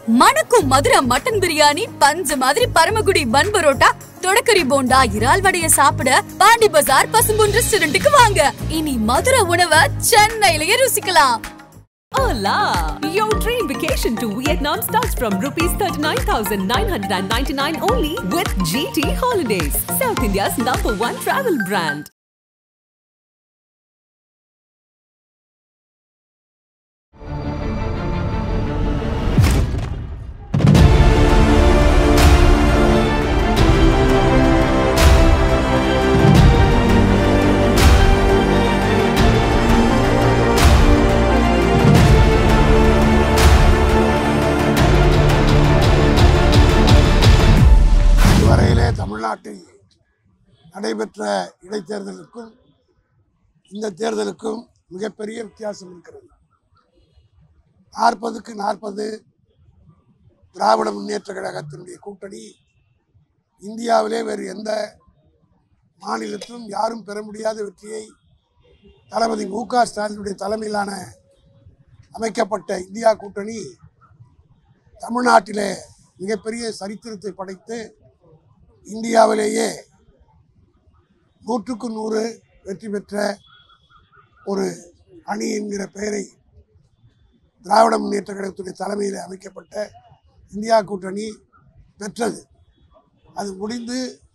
மணக்கும் மதுரை மட்டன் பிரியாணி பஞ்சு மாதிரி பரமக்குடி பன் பரோட்டா தொடக்கரி போண்டா இறால் வடைய சாப்பிட பாண்டி பஜார் பசும்பொன் ரெஸ்டாரண்ட்டுக்கு வாங்க இனி மதுரை உணவை சென்னையிலேயே ருசிக்கலாம் Hola! Your dream vacation to Vietnam starts from rupees 39,999 only with GT Holidays, South India's number one travel brand. இதுவரையிலே தமிழ்நாட்டில் நடைபெற்ற இடைத்தேர்தலுக்கும் இந்த தேர்தலுக்கும் மிகப்பெரிய வித்தியாசம் இருக்கிறது நாற்பதுக்கு நாற்பது திராவிட முன்னேற்ற கழகத்தினுடைய கூட்டணி இந்தியாவிலே வேறு எந்த மாநிலத்திலும் யாரும் பெற முடியாத வெற்றியை தளபதி மு க ஸ்டாலினுடைய தலைமையிலான அமைக்கப்பட்ட இந்தியா கூட்டணி தமிழ்நாட்டிலே மிகப்பெரிய சரித்திரத்தை படைத்து இந்தியாவிலேயே நூற்றுக்கு நூறு வெற்றி பெற்ற ஒரு அணி என்கிற பெயரை திராவிட முன்னேற்ற கழகத்துடைய தலைமையில் அமைக்கப்பட்ட இந்தியா கூட்டணி பெற்றது அது முடிந்து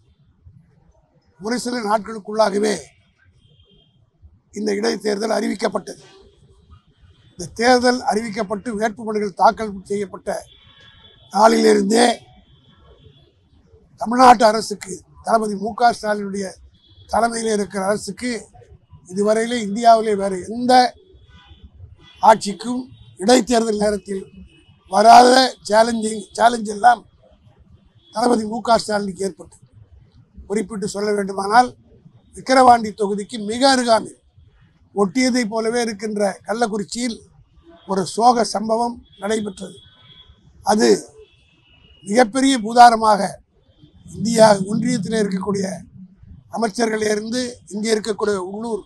ஒரு சில நாட்களுக்குள்ளாகவே இந்த இடைத்தேர்தல் அறிவிக்கப்பட்டது இந்த தேர்தல் அறிவிக்கப்பட்டு வேட்புமனுகள் தாக்கல் செய்யப்பட்ட நாளிலிருந்தே தமிழ்நாட்டு அரசுக்கு தளபதி மு க ஸ்டாலினுடைய தலைமையில் இருக்கிற அரசுக்கு இதுவரையிலே இந்தியாவிலே வேறு எந்த ஆட்சிக்கும் இடைத்தேர்தல் நேரத்தில் வராத சேலஞ்சிங் சேலஞ்ச் எல்லாம் தளபதி மு க ஸ்டாலினுக்கு ஏற்பட்டது குறிப்பிட்டு சொல்ல வேண்டுமானால் விக்கிரவாண்டி தொகுதிக்கு மிக அருகாமையில் ஒட்டியதைப் போலவே இருக்கின்ற கள்ளக்குறிச்சியில் ஒரு சோக சம்பவம் நடைபெற்றது அது மிகப்பெரிய பூதாரமாக இந்தியா ஒன்றியத்தில் இருக்கக்கூடிய அமைச்சர்களிலிருந்து இங்கே இருக்கக்கூடிய உள்ளூர்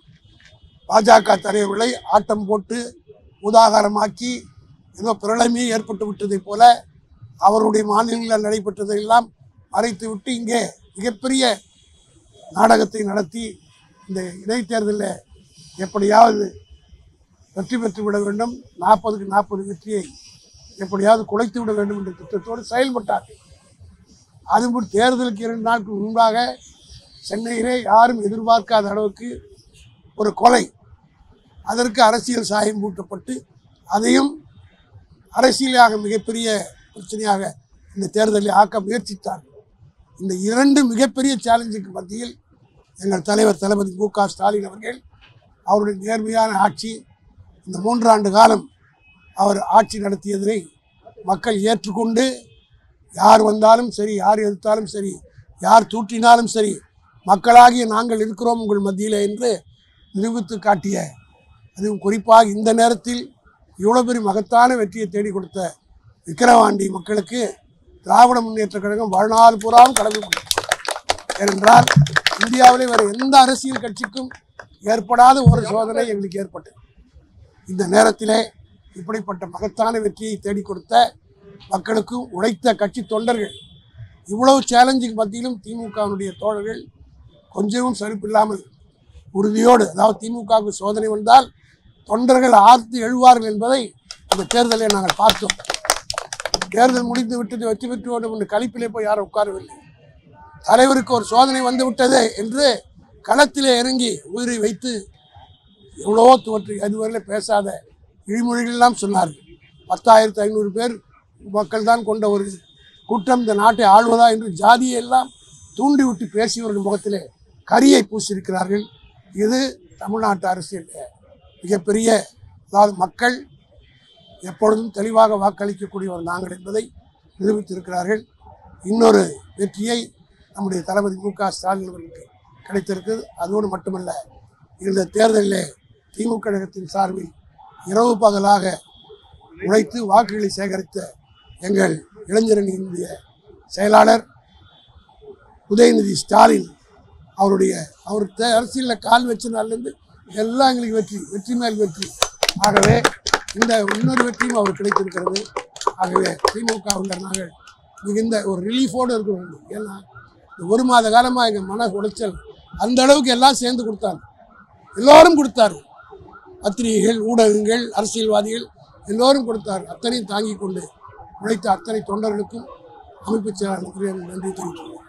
பாஜக தலைவர்களை ஆட்டம் போட்டு உதாகாரமாக்கி ஏதோ பிரளயமே ஏற்பட்டு விட்டதைப் போல அவருடைய மாநிலங்களில் நடைபெற்றதையெல்லாம் மறைத்துவிட்டு இங்கே மிகப்பெரிய நாடகத்தை நடத்தி இந்த இடைத்தேர்தலில் எப்படியாவது வெற்றி பெற்று விட வேண்டும் நாற்பதுக்கு நாற்பது வெற்றியை எப்படியாவது குலைத்து விட வேண்டும் என்ற திட்டத்தோடு செயல்பட்டார்கள் அதுபோல் தேர்தலுக்கு இரண்டு நாட்கள் முன்பாக சென்னையிலே யாரும் எதிர்பார்க்காத அளவுக்கு ஒரு கொலை அதற்கு அரசியல் சாயம் பூட்டப்பட்டு அதையும் அரசியலாக மிகப்பெரிய பிரச்சனையாக இந்த தேர்தலை ஆக்க முயற்சித்தார்கள் இந்த இரண்டு மிகப்பெரிய சேலஞ்சுக்கு மத்தியில் எங்கள் தலைவர் தளபதி மு க ஸ்டாலின் அவர்கள் அவருடைய நேர்மையான ஆட்சி இந்த மூன்றாண்டு காலம் அவர் ஆட்சி நடத்தியதனை மக்கள் ஏற்றுக்கொண்டு யார் வந்தாலும் சரி யார் எதிர்த்தாலும் சரி யார் தூற்றினாலும் சரி மக்களாகிய நாங்கள் இருக்கிறோம் உங்கள் மத்தியில் என்று நிரூபித்து காட்டிய அதுவும் குறிப்பாக இந்த நேரத்தில் இவ்வளோ பெரிய மகத்தான வெற்றியை தேடி கொடுத்த விக்கிரவாண்டி மக்களுக்கு திராவிட முன்னேற்ற கழகம் வாழ்நாள் பூராவும் கடமைப்படும் ஏனென்றால் இந்தியாவிலே வேறு எந்த அரசியல் கட்சிக்கும் ஏற்படாத ஒரு சோதனை எங்களுக்கு ஏற்பட்டது இந்த நேரத்திலே இப்படிப்பட்ட மகத்தான வெற்றியை தேடிக் கொடுத்த மக்களுக்கும் உழைத்த கட்சி தொண்டர்கள் இவ்வளவு சேலஞ்சிங் மத்தியிலும் திமுகவினுடைய தோழர்கள் கொஞ்சமும் சலிப்பில்லாமல் உறுதியோடு அதாவது திமுகவுக்கு சோதனை வந்தால் தொண்டர்கள் ஆர்த்து எழுவார்கள் என்பதை அந்த தேர்தலை நாங்கள் பார்த்தோம் தேர்தல் முடிந்து விட்டது வெற்றி பெற்று வேண்டும் என்று கழிப்பிலே போய் யாரும் உட்காரவில்லை தலைவருக்கு ஒரு சோதனை வந்து விட்டது என்று களத்திலே இறங்கி உயிரை வைத்து எவ்வளவோ தோற்று அதுவரையில பேசாத இழிமொழிகளெல்லாம் சொன்னார்கள் பத்தாயிரத்து ஐநூறு பேர் மக்கள் தான் கொண்ட ஒரு கூட்டம் இந்த நாட்டை ஆள்வதா என்று ஜாதியை எல்லாம் தூண்டிவிட்டு பேசியவர்கள் முகத்திலே கரியை பூசியிருக்கிறார்கள் இது தமிழ்நாட்டு அரசியல் மிகப்பெரிய அதாவது மக்கள் எப்பொழுதும் தெளிவாக வாக்களிக்கக்கூடியவர் நாங்கள் என்பதை நிரூபித்திருக்கிறார்கள் இன்னொரு வெற்றியை நம்முடைய தளபதி மு க ஸ்டாலின் அவர்களுக்கு கிடைத்திருக்கிறது அதோடு மட்டுமல்ல இந்த தேர்தலிலே திமுக கழகத்தின் சார்பில் இரவு பகலாக உழைத்து வாக்குகளை சேகரித்த எங்கள் இளைஞரணியினுடைய செயலாளர் உதயநிதி ஸ்டாலின் அவருடைய அவர் தே- அரசியல்ல கால் வச்ச நாள்லேருந்து எல்லாம் எங்களுக்கு வெற்றி வெற்றி மேல் வெற்றி ஆகவே இந்த இன்னொரு வெற்றியும் அவர் கிடைத்திருக்கிறது ஆகவே திமுகவினர் நாங்கள் மிகுந்த ஒரு ரிலீஃபோடு இருக்க வேண்டும் ஏன்னா இந்த ஒரு மாத காலமாக எங்கள் மன உளைச்சல் அந்த அளவுக்கு எல்லாம் சேர்ந்து கொடுத்தாங்க எல்லோரும் கொடுத்தார் பத்திரிகைகள் ஊடகங்கள் அரசியல்வாதிகள் எல்லோரும் கொடுத்தார் அத்தனையும் தாங்கிக் கொண்டு உழைத்த அத்தனை தொண்டர்களுக்கும் அமைப்புச் செயலாளர்களுக்கு நன்றி தெரிவித்துள்ளேன்